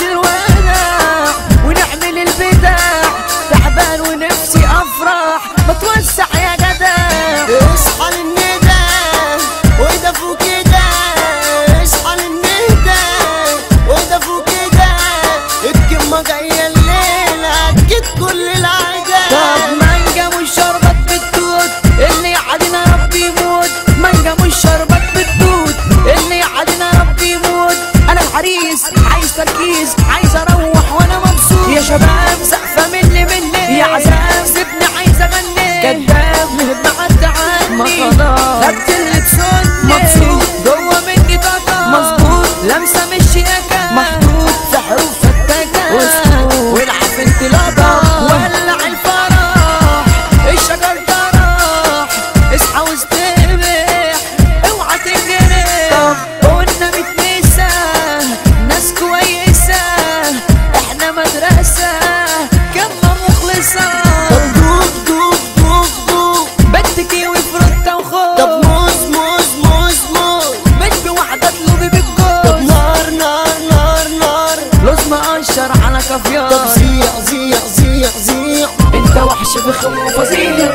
الوداع ونعمل البدع تعبان ونفسي افرح بتوسع يا جدع اصحى للندى وده فوق كده اصحى للندى وده فوق كده الكلمة جاية الليلة اكيد كل طب العدا مانجا مش شربت بالتوت اللي يعدنا ربي يموت مانجا مش شربت بالتوت اللي يعدنا ربي يموت انا العريس عايز تركيز عايز اروح وانا مبسوط يا شباب سقفه مني مني يا عذاب سيبني عايز اغني كداب بعدت عني ما خلاص خدت اللي تسني مبسوط جوه مني طاقه مظبوط لمسه مش شياكه محطوط في حروف فتاكه والعب انطلاقه ولع الفرح الشجر ده راح اصحى واستبح اوعى تنجرح قلنا متنسى ناس كويسة احنا مدرسة كما مخلصة طب دوب دوب دوب دوب بدك وفرطة طب وخوف موز موز موز موز مش بوحدة اطلبي طب بالجوز نار نار نار نار لوز مقشر على طب كافيار زيع زيع زيع زيع انت وحش بخم فظيع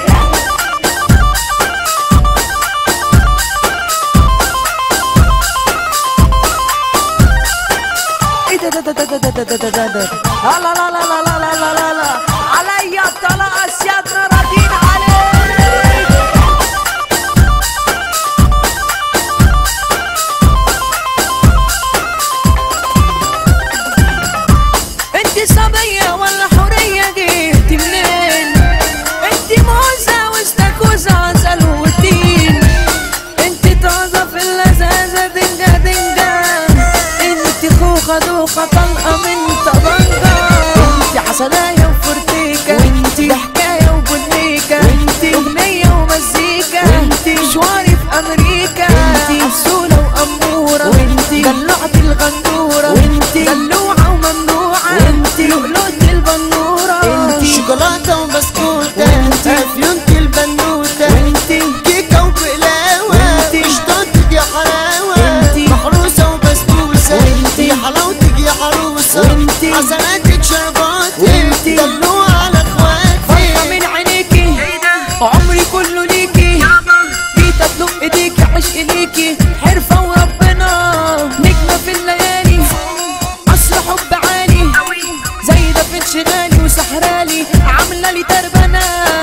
ايه ده ده ده ده ده ده ده ده ده ده لا لا لا لا لا لا لا لا لا عليا الطلاق سيادنا راضين عليك انت صبية ولا حورية جيتي منين انت موزة واستاكوزة عسل وتين انت طازة في اللذاذة دنجا دنجا انت خوخة دوخة طلقة من طبنجة انت عسلاية وفرتيكة وانت حكاية وبنيكة وانت اغنية ومزيكا وانت مشواري في امريكا وانت عسولة وامورة وانت دلوعة الغندورة وانت دلوعة وممنوعة وانت لؤلؤة البنورة انت شوكولاتة وبسكوتة وانتي. افيونت البنوتة وانت كيكة وبقلاوة وانتي. مش ضدك يا حلاوة وانتي. محروسة وبسبوسة وانتي. يا حلاوتك يا عروسة وانتي. حسناتك شرباتي وانتي. دلوعة على فرحة اخواتي من عينيكي عمري كله ليكي جيت اطلب ايديكي عشق ليكي حرفة وربنا نجمة في الليالي عصر حب عالي زي ده في انشغالي وسحرالي عاملة لي تربنة